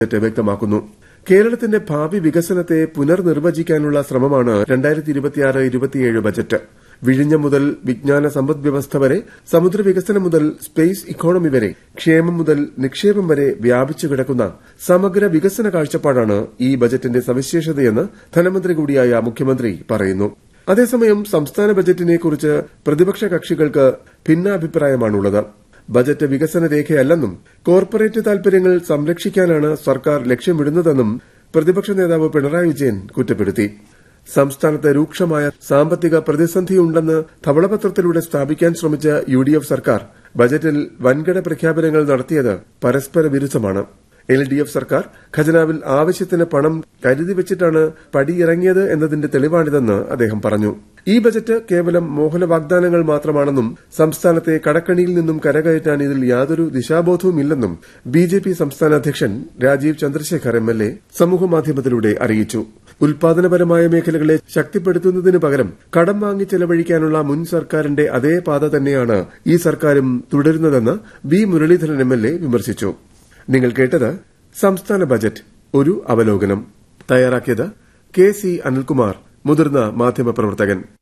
budget വ്യക്തമാക്കുന്നു കേരളത്തിന്റെ ഭാവി വികസനത്തെ പുനർനിർവചിക്കാനുള്ള ശ്രമമാണ് ബജറ്റ് വിഴിഞ്ഞം മുതൽ വിജ്ഞാന സമ്പദ് വ്യവസ്ഥ വരെ സമുദ്ര വികസനം മുതൽ സ്പേസ് ഇക്കോണമി വരെ ക്ഷേമം മുതൽ നിക്ഷേപം വരെ വ്യാപിച്ചു കിടക്കുന്ന സമഗ്ര വികസന കാഴ്ചപ്പാടാണ് ഈ ബജറ്റിന്റെ സവിശേഷതയെന്ന് ധനമന്ത്രി കൂടിയായ മുഖ്യമന്ത്രി പറയുന്നു അതേസമയം സംസ്ഥാന ബജറ്റിനെക്കുറിച്ച് പ്രതിപക്ഷ കക്ഷികൾക്ക് ഭിന്നാഭിപ്രായമാണുള്ളത് ബജറ്റ് വികസന രേഖയല്ലെന്നും കോർപ്പറേറ്റ് താൽപര്യങ്ങൾ സംരക്ഷിക്കാനാണ് സർക്കാർ ലക്ഷ്യമിടുന്നതെന്നും പ്രതിപക്ഷ നേതാവ് പിണറായി വിജയൻ കുറ്റപ്പെടുത്തി സംസ്ഥാനത്ത് രൂക്ഷമായ സാമ്പത്തിക പ്രതിസന്ധിയുണ്ടെന്ന് ധവളപത്രത്തിലൂടെ സ്ഥാപിക്കാൻ ശ്രമിച്ച യു ഡി എഫ് സർക്കാർ ബജറ്റിൽ വൻകിട പ്രഖ്യാപനങ്ങൾ നടത്തിയത് പരസ്പര വിരുദ്ധമാണ് എൽ ഡി എഫ് സർക്കാർ ഖജനാവിൽ ആവശ്യത്തിന് പണം കരുതി വെച്ചിട്ടാണ് പടിയിറങ്ങിയത് എന്നതിന്റെ തെളിവാണിതെന്ന് അദ്ദേഹം പറഞ്ഞു ഈ ബജറ്റ് കേവലം മോഹന വാഗ്ദാനങ്ങൾ മാത്രമാണെന്നും സംസ്ഥാനത്തെ കടക്കണിയിൽ നിന്നും കരകയറ്റാൻ ഇതിൽ യാതൊരു ദിശാബോധവുമില്ലെന്നും ബി ജെ പി സംസ്ഥാന അധ്യക്ഷൻ Rajeev Chandrasekhar M L A സമൂഹമാധ്യമത്തിലൂടെ അറിയിച്ചു ഉൽപാദനപരമായ മേഖലകളെ ശക്തിപ്പെടുത്തുന്നതിനു പകരം കടം വാങ്ങി ചെലവഴിക്കാനുള്ള മുൻ സർക്കാരിന്റെ അതേ പാത തന്നെയാണ് ഈ സർക്കാരും തുടരുന്നതെന്ന് V Muraleedharan M L A വിമർശിച്ചു നിങ്ങൾ കേട്ടത് സംസ്ഥാന ബജറ്റ് ഒരു അവലോകനം തയ്യാറാക്കിയത് കെ സി അനിൽകുമാർ മുതിർന്ന മാധ്യമപ്രവർത്തകൻ